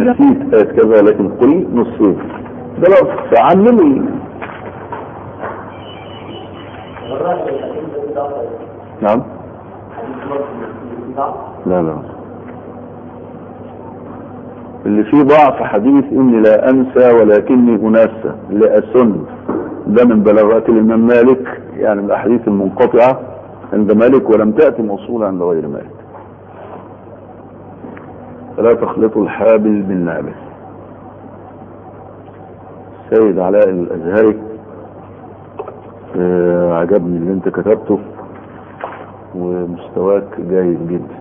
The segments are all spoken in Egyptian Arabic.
نسيت آية كذا لكن قل نصين ده لو علموا نعم لا لا اللي فيه ضعف حديث اني لا انسى ولكني انسى لاسن ده من بلاغات الامام مالك يعني من الاحاديث المنقطعه عند مالك ولم تاتي موصوله عند غير مالك فلا تخلطوا الحابل بالنابل سيد علاء الازهري آه عجبني اللي انت كتبته ومستواك جيد جدا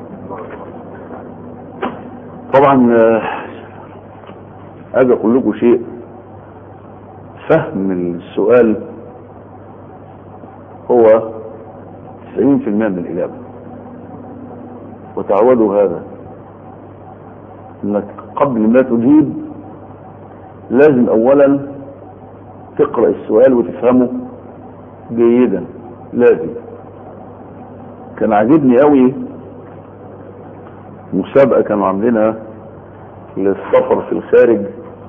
طبعا آه عايز اقول لكم شيء فهم السؤال هو 90% من الاجابه وتعودوا هذا انك قبل ما تجيب لازم اولا تقرا السؤال وتفهمه جيدا لازم كان عاجبني قوي مسابقه كانوا عاملينها للسفر في الخارج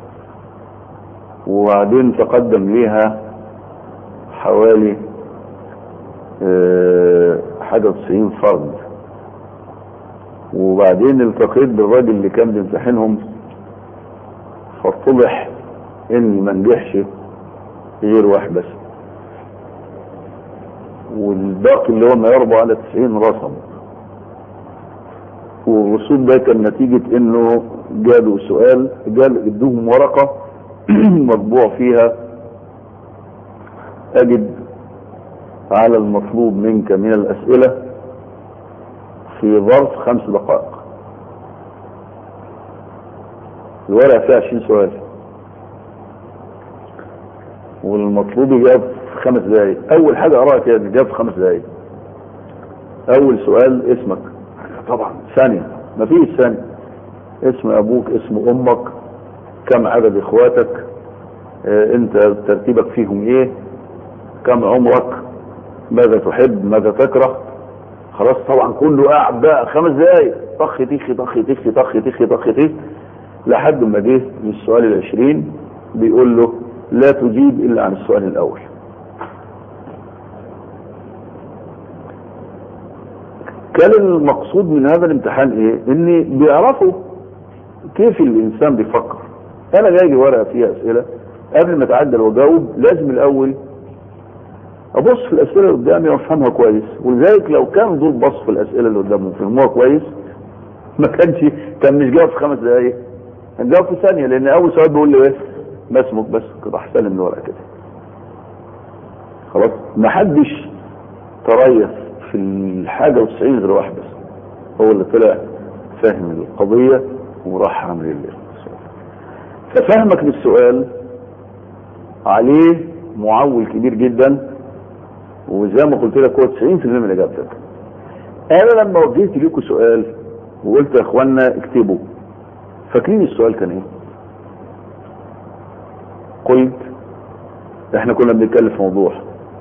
وبعدين تقدم ليها حوالي حاجه 90 فرد وبعدين التقيت بالراجل اللي كان بيمتحنهم فاتضح ان ما نجحش غير واحد بس والباقي اللي هو ما يربو على 90 رسم والرسوم ده كان نتيجة انه جابوا سؤال جال ادوهم ورقة مطبوع فيها اجد على المطلوب منك من الاسئلة في ظرف خمس دقائق الورقة فيها 20 سؤال والمطلوب يجاوب في خمس دقايق اول حاجة اقراها كده جاب في خمس دقايق اول سؤال اسمك طبعا ثانية مفيش ثانية اسم ابوك اسم امك كم عدد اخواتك اه انت ترتيبك فيهم ايه كم عمرك ماذا تحب ماذا تكره خلاص طبعا كله قاعد بقى خمس دقايق طخ تخي طخ تخي طخ تخي طخ تخي لحد ما جه للسؤال العشرين بيقول له لا تجيب الا عن السؤال الاول كان المقصود من هذا الامتحان ايه ان بيعرفوا كيف الانسان بيفكر انا جاي ورقه فيها اسئله قبل ما اتعدل واجاوب لازم الاول ابص في الاسئله اللي قدامي وافهمها كويس ولذلك لو كان دول بص في الاسئله اللي قدامهم وفهموها كويس ما كانش كان مش جاوب في خمس دقايق كان جاوب في ثانيه لان اول سؤال بيقول لي ايه ما اسمك بس كده احسن من الورقه كده خلاص ما حدش تريث في الحاجه والتسعين غير واحد بس هو اللي طلع فاهم القضيه وراح عامل اللي ففهمك للسؤال عليه معول كبير جدا وزي ما قلت لك هو 90% من اجابتك انا لما وجهت لكم سؤال وقلت يا اخوانا اكتبوا فاكرين السؤال كان ايه قلت احنا كنا بنتكلم في موضوع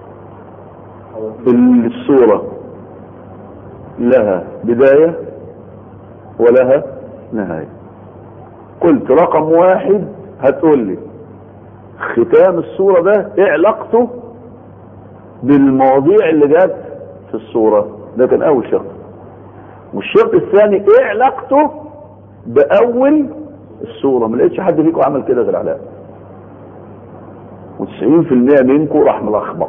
الصورة لها بداية ولها نهاية قلت رقم واحد هتقول لي ختام الصورة ده ايه علاقته بالمواضيع اللي جت في الصورة ده كان اول شرط والشرط الثاني ايه علاقته باول الصورة ما لقيتش حد فيكم عمل كده غير علاء و90% منكم راح ملخبط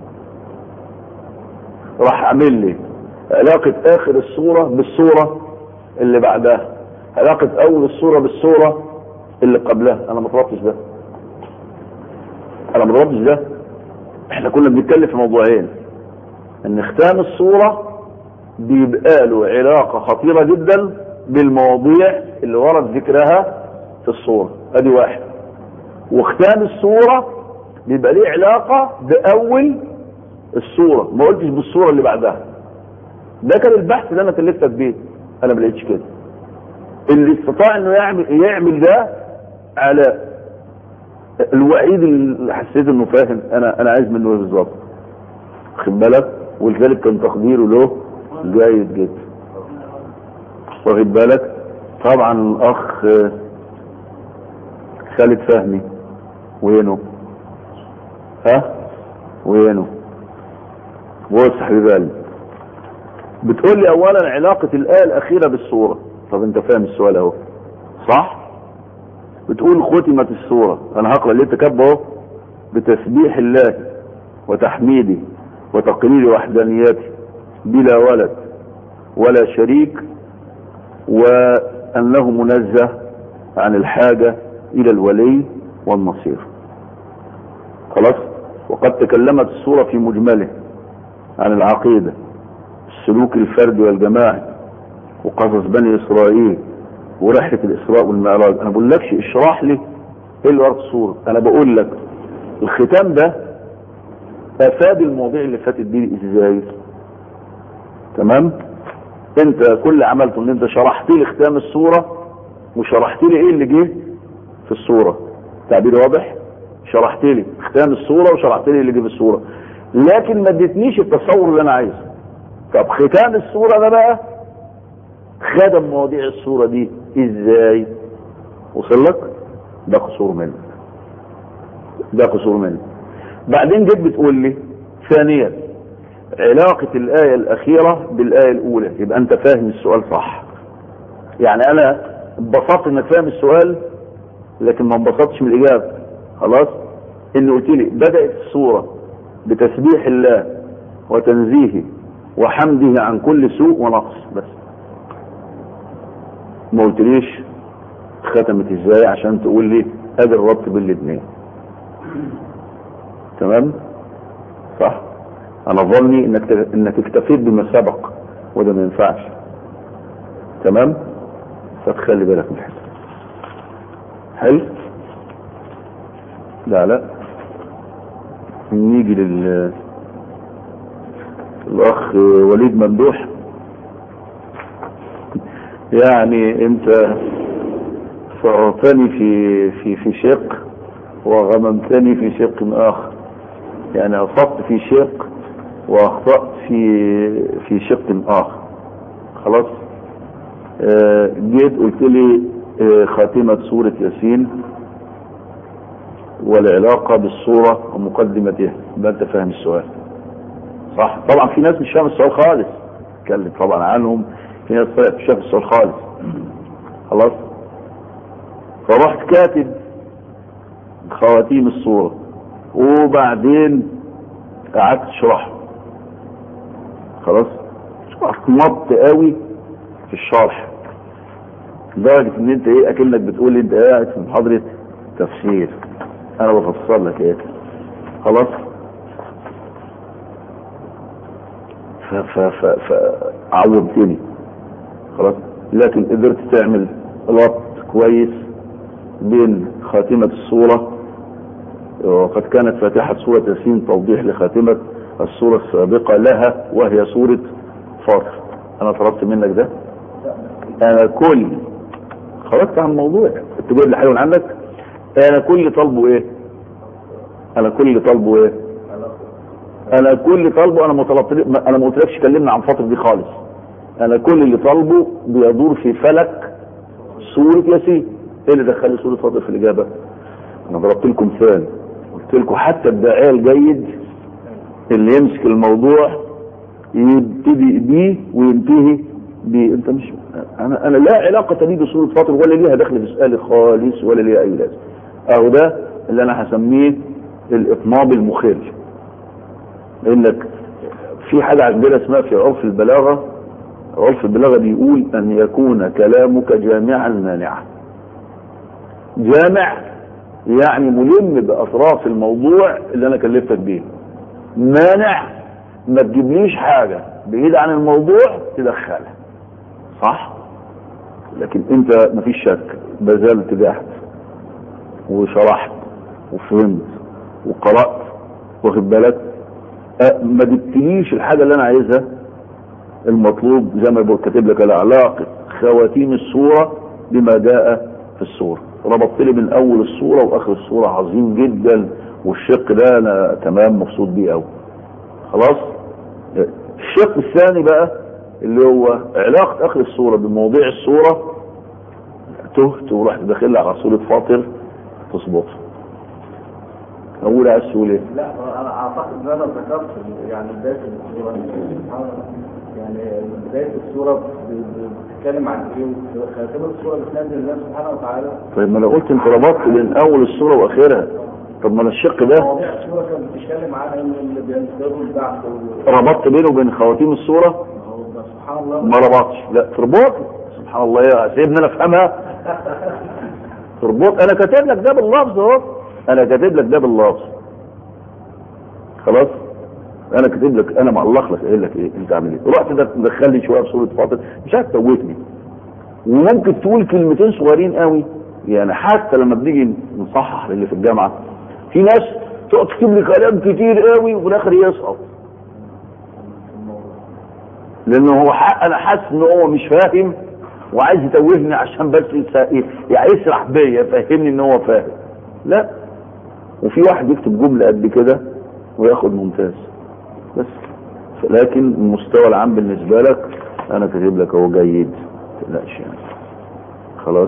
راح عامل لي علاقة اخر الصورة بالصورة اللي بعدها علاقة اول الصورة بالصورة اللي قبلها انا ما طلبتش ده انا ما طلبتش ده احنا كنا بنتكلم في موضوعين ان ختام الصورة بيبقى له علاقة خطيرة جدا بالمواضيع اللي ورد ذكرها في الصورة ادي واحد وختام الصورة بيبقى ليه علاقة باول الصورة ما قلتش بالصورة اللي بعدها ده كان البحث اللي انا كلفتك بيه انا ما لقيتش كده اللي استطاع انه يعمل يعمل ده علاء الوحيد اللي حسيت انه فاهم انا انا عايز منه ايه بالظبط واخد بالك ولذلك كان تقديره له جيد جدا واخد بالك طبعا الاخ خالد فهمي وينه ها وينه بص يا حبيب قلبي بتقول لي اولا علاقة الآية الأخيرة بالسورة طب انت فاهم السؤال اهو صح بتقول ختمت السورة انا هقرأ اللي انت كاتبه اهو بتسبيح الله وتحميده وتقرير وحدانيته بلا ولد ولا شريك وأنه منزه عن الحاجة إلى الولي والنصير خلاص وقد تكلمت السورة في مجمله عن العقيدة السلوك الفردي والجماعي وقصص بني إسرائيل ورحلة الإسراء والمعراج أنا بقول لكش اشرح لي إيه اللي ورد السورة أنا بقول لك الختام ده أفاد المواضيع اللي فاتت دي إزاي تمام انت كل عملته ان انت شرحت لي ختام الصورة وشرحت لي ايه اللي جه في الصورة تعبير واضح شرحت لي ختام الصورة وشرحت لي اللي جه في الصورة لكن ما اديتنيش التصور اللي انا عايزه طب ختام الصورة ده بقى خدم مواضيع الصورة دي ازاي وصل لك ده قصور منك ده قصور منك بعدين جيت بتقول لي ثانيا علاقة الآية الأخيرة بالآية الأولى يبقى أنت فاهم السؤال صح يعني أنا انبسطت إنك فاهم السؤال لكن ما انبسطتش من الإجابة خلاص إن قلت لي بدأت السورة بتسبيح الله وتنزيهه وحمده عن كل سوء ونقص بس ما قلتليش ختمت ازاي عشان تقول لي ادي الربط بين الاثنين تمام صح انا ظني انك انك اكتفيت بما سبق وده ما ينفعش تمام فتخلي بالك من الحته حلو لا لا نيجي لل الاخ وليد ممدوح يعني انت فرطني في في في شق وغممتني في شق اخر يعني اصبت في شق واخطأت في في شق اخر خلاص آه جيت قلت لي آه خاتمة سورة ياسين والعلاقة بالصورة ومقدمتها يبقى انت فاهم السؤال صح طبعا في ناس مش فاهم السؤال خالص اتكلم طبعا عنهم في ناس طلعت مش فاهم السؤال خالص خلاص فرحت كاتب خواتيم الصورة وبعدين قعدت اشرحه خلاص شرحت مط قوي في الشرح لدرجة ان انت ايه اكنك بتقول انت قاعد في محاضرة تفسير انا بفسر لك ايه خلاص ف ف ف ف عوضتني خلاص لكن قدرت تعمل ربط كويس بين خاتمة الصورة وقد كانت فاتحة سورة ياسين توضيح لخاتمة السورة السابقة لها وهي سورة فاطر انا طلبت منك ده انا كل خرجت عن الموضوع انت جايب لي حاجه عندك انا كل طالبه ايه انا كل طالبه ايه انا كل طالبه انا ما طلبت انا ما قلتلكش كلمنا عن فتره دي خالص انا كل اللي طالبه بيدور في فلك سوره ياسين ايه اللي دخل سوره فاطر في الاجابه انا ضربت لكم مثال قلت لكم حتى الداعيه الجيد اللي يمسك الموضوع يبتدي بيه وينتهي بيه انت مش انا انا لا علاقه لي بسوره فاطر ولا ليها دخل في سؤالي خالص ولا ليها اي لازمه اهو ده اللي انا هسميه الاطناب المخل لانك في حاجه عندنا اسمها في عرف البلاغه عرف البلاغه بيقول ان يكون كلامك جامعا مانعا جامع يعني ملم باطراف الموضوع اللي انا كلفتك بيه مانع ما تجيبليش حاجه بعيد عن الموضوع تدخلها صح لكن انت مفيش شك بذلت جهد وشرحت وفهمت وقرأت واخد بالك أه ما جبتليش الحاجة اللي انا عايزها المطلوب زي ما بقول كاتب لك العلاقة خواتيم الصورة بما جاء في الصورة ربطت لي من اول الصورة واخر الصورة عظيم جدا والشق ده انا تمام مبسوط بيه قوي خلاص الشق الثاني بقى اللي هو علاقة اخر الصورة بمواضيع الصورة تهت ورحت داخل على سورة فاطر تظبط اقول عايز تقول ايه لا انا اعتقد ان انا ذكرت يعني بدايه الصوره يعني بدايه الصوره ب- ب- بتتكلم عن ايه وخاتمه الصوره بتنزل الله سبحانه وتعالى طيب ما انا قلت انت ربطت بين اول الصوره واخرها طب ما انا الشق ده مواضيع الصوره كانت بتتكلم عن ان اللي بينتظروا البعث و- ربطت بينه وبين خواتيم الصوره هو ده سبحان الله ما ربطش لا تربط سبحان الله يا سيبني انا افهمها تربط انا كاتب لك ده باللفظ اهو انا كاتب لك ده باللفظ خلاص انا كاتب لك انا معلق لك قايل لك ايه انت عامل ايه رحت ده تدخل لي شويه في صوره فاطر مش عارف توتني وممكن تقول كلمتين صغيرين قوي يعني حتى لما بنيجي نصحح للي في الجامعه في ناس تقعد تكتب لي كلام كتير قوي وفي الاخر يسقط لانه هو حق انا حاسس ان هو مش فاهم وعايز يتوهني عشان بس يس- يعني يسرح بيا يفهمني ان هو فاهم لا وفي واحد يكتب جمله قد كده وياخد ممتاز بس لكن المستوى العام بالنسبه لك انا كاتب لك هو جيد ما تقلقش يعني خلاص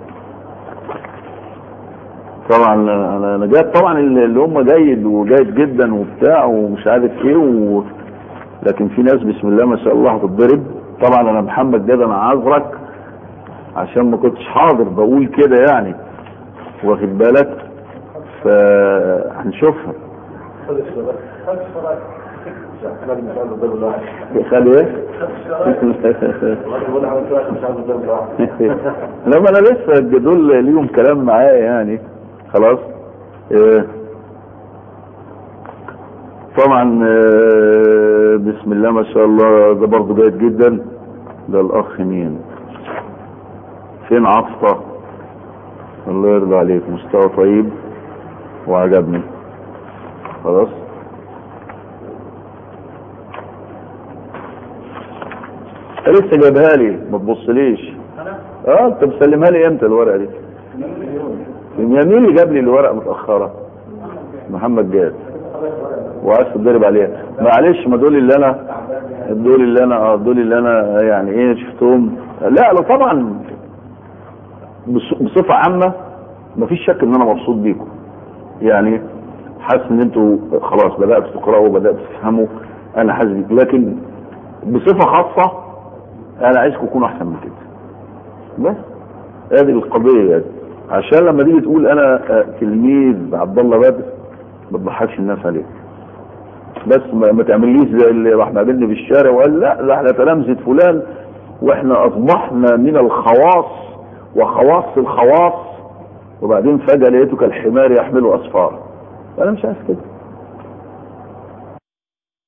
طبعا انا انا جايب طبعا اللي هم جيد وجيد جدا وبتاع ومش عارف ايه و... لكن في ناس بسم الله ما شاء الله هتتضرب طبعا انا محمد جد انا عذرك عشان ما كنتش حاضر بقول كده يعني واخد بالك فهنشوفها خد الصوره خد الصوره الراجل مش عايز يضرب الواحد خلي ايه الراجل بيقول عملت واحد مش عايز يضرب الواحد لما انا لسه دول ليهم كلام معايا يعني خلاص آه، طبعا آه، بسم الله ما شاء الله ده برضه جيد جدا ده الاخ مين فين عطفة الله يرضى عليك مستوى طيب وعجبني خلاص أنت لسه جايبها لي ما تبصليش اه انت مسلمها لي امتى الورقه دي مين اللي جاب لي الورقه متاخره محمد جاد وعايز تتضرب عليها معلش ما دول اللي انا دول اللي انا اه دول اللي انا يعني ايه شفتهم لا لا طبعا بص- بصفه عامه مفيش شك ان انا مبسوط بيكم يعني حاسس ان انتوا خلاص بداتوا تقراوا وبداتوا تفهموا انا حاسس بيكم لكن بصفه خاصه انا عايزكم تكونوا احسن من كده بس هذه القضيه يعني عشان لما تيجي تقول انا آه، تلميذ عبد الله بدر ما تضحكش الناس عليك بس ما, ما تعمليش زي اللي راح مقابلني في الشارع وقال لا ده احنا تلامذه فلان واحنا اصبحنا من الخواص وخواص الخواص وبعدين فجاه لقيته كالحمار يحمل اسفار انا مش عايز كده